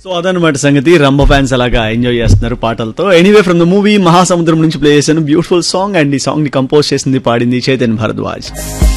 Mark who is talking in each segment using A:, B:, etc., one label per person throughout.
A: so అదనమాట సంగతి Rambha fans అలాగా ఎంజాయ్ చేస్తున్నారు పాటలతో ఎనీవే ఫ్రమ్ ద మూవీ మహాసముద్రం నుంచి ప్లే చేశాను బ్యూటిఫుల్ సాంగ్ అండ్ ఈ సాంగ్ ని కంపోజ్ చేసింది పాడింది Chaitanya Bharadwaj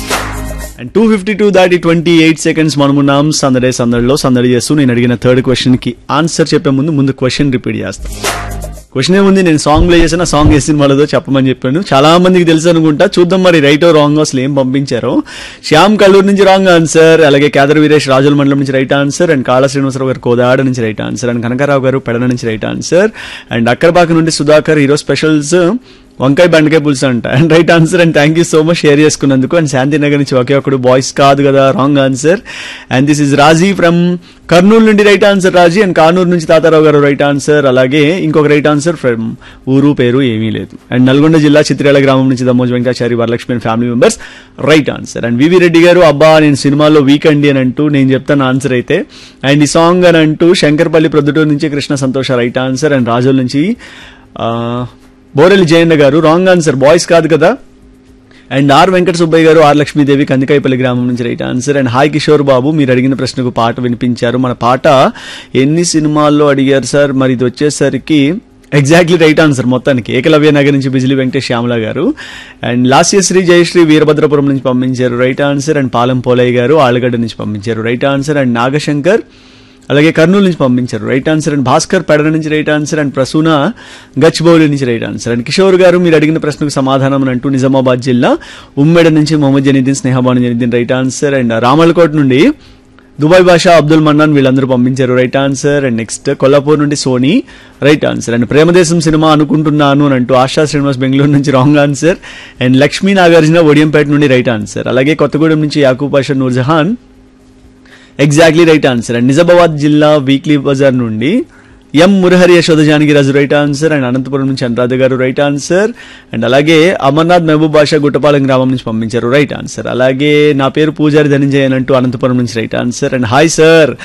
A: and two fifty two దాటి ట్వంటీ ఎయిట్ సెకండ్స్ మనమున్నాం సందడే సందడిలో సందడి చేస్తూ నేను అడిగిన థర్డ్ క్వశ్చన్ కి ఆన్సర్ చెప్పే ముందు ముందు క్వశ్చన్ రిపీట్ చేస్తాను క్వశ్చన్ ఏముంది నేను సాంగ్ ప్లే చేసిన సాంగ్ ఏ సినిమాలదో చెప్పమని చెప్పాను చాలా మందికి తెలుసు అనుకుంటా చూద్దాం మరి రైట్ రాంగ్ అసలు ఏం పంపించారో శ్యామ్ కల్లూరు నుంచి రాంగ్ ఆన్సర్ అలాగే కేదర్ వీరేష్ రాజుల మండలం నుంచి రైట్ ఆన్సర్ అండ్ కాళ శ్రీనివాసరావు గారు కోదాడ నుంచి రైట్ ఆన్సర్ అండ్ కనకారావు గారు పెడన నుంచి రైట్ ఆన్సర్ అండ్ అక్కరబాక నుండి సుధాకర్ హీరో స్పెషల్స్ వంకాయ బెండకాయ పులుసు అంట and right answer and thank you so much share చేసుకున్నందుకు అండ్ శాంతినగర్ నుంచి ఒకే ఒకడు బాయ్స్ కాదు కదా wrong answer and this is Raji from Kurnool నుండి right answer Raji and Kanuru నుంచి తాతారావు గారు రైట్ ఆన్సర్ అలాగే ఇంకొక రైట్ ఆన్సర్ ఫ్రమ్ ఊరు పేరు ఏమీ లేదు అండ్ నల్గొండ జిల్లా చిత్రాల గ్రామం నుంచి Dammoj Venkatachari Varalakshmi and family members right answer and VV Reddy గారు అబ్బా నేను సినిమాలో వీక్ అండి అని అంటూ నేను చెప్తాను ఆన్సర్ అయితే అండ్ ఈ సాంగ్ అని అంటూ శంకర్పల్లి ప్రొద్దుటూరు నుంచి కృష్ణ సంతోష రైట్ ఆన్సర్ అండ్ రాజుల నుంచి ఆ, బోరెల్లి జయన్న గారు రాంగ్ ఆన్సర్ బాయ్స్ కాదు కదా అండ్ ఆర్ వెంకట సుబ్బయ్య గారు ఆర్ లక్ష్మీదేవి కందికాయపల్లి గ్రామం నుంచి right answer and hi Kishore Babu మీరు అడిగిన ప్రశ్నకు పాట వినిపించారు మన పాట ఎన్ని సినిమాల్లో అడిగారు సార్ మరి ఇది వచ్చేసరికి ఎగ్జాక్ట్లీ రైట్ ఆన్సర్ మొత్తానికి ఏకలవ్య నగర్ నుంచి బిజిలి వెంకటేష్ శ్యామల గారు అండ్ లాస్యశ్రీ జయశ్రీ వీరభద్రపురం నుంచి పంపించారు right answer and Palem Polayya గారు ఆలగడ్డ నుంచి పంపించారు రైట్ ఆన్సర్ అండ్ నాగశంకర్ అలాగే కర్నూలు నుంచి పంపించారు రైట్ ఆన్సర్ అండ్ భాస్కర్ పెడల నుంచి right answer and Prasuna Gachibowli నుంచి రైట్ ఆన్సర్ అండ్ కిషోర్ గారు మీరు అడిగిన ప్రశ్నకు సమాధానం అని అంటూ నిజామాబాద్ జిల్లా ఉమ్మెడ నుంచి Mohammed Janeeddin Snehabanu Janeeddin right answer and Ramalakot నుండి దుబాయ్ భాషా అబ్దుల్ మన్నాన్ వీళ్ళందరూ పంపించారు right answer and next Kollapur నుండి Sony right answer and Premadesam cinema అనుకుంటున్నాను అని అంటూ ఆశా శ్రీనివాస్ బెంగళూరు నుంచి wrong answer and Lakshmi Nagarjuna Odiyampet నుండి రైట్ ఆన్సర్ అలాగే కొత్తగూడెం నుంచి Yakub Pasha Noorjahan exactly right answer and Nizamabad జిల్లా వీక్లీ బజార్ నుండి M Murahari Yashoda Janaki Raju right answer and Anantapuram నుంచి అనురాధ గారు రైట్ ఆన్సర్ అండ్ అలాగే అమర్నాథ్ మహబూబ్ బాషా గుట్టపాలెం గ్రామం నుంచి పంపించారు రైట్ ఆన్సర్ అలాగే నా పేరు పూజారి ధనంజయన్ అంటూ అనంతపురం నుంచి right answer and hi sir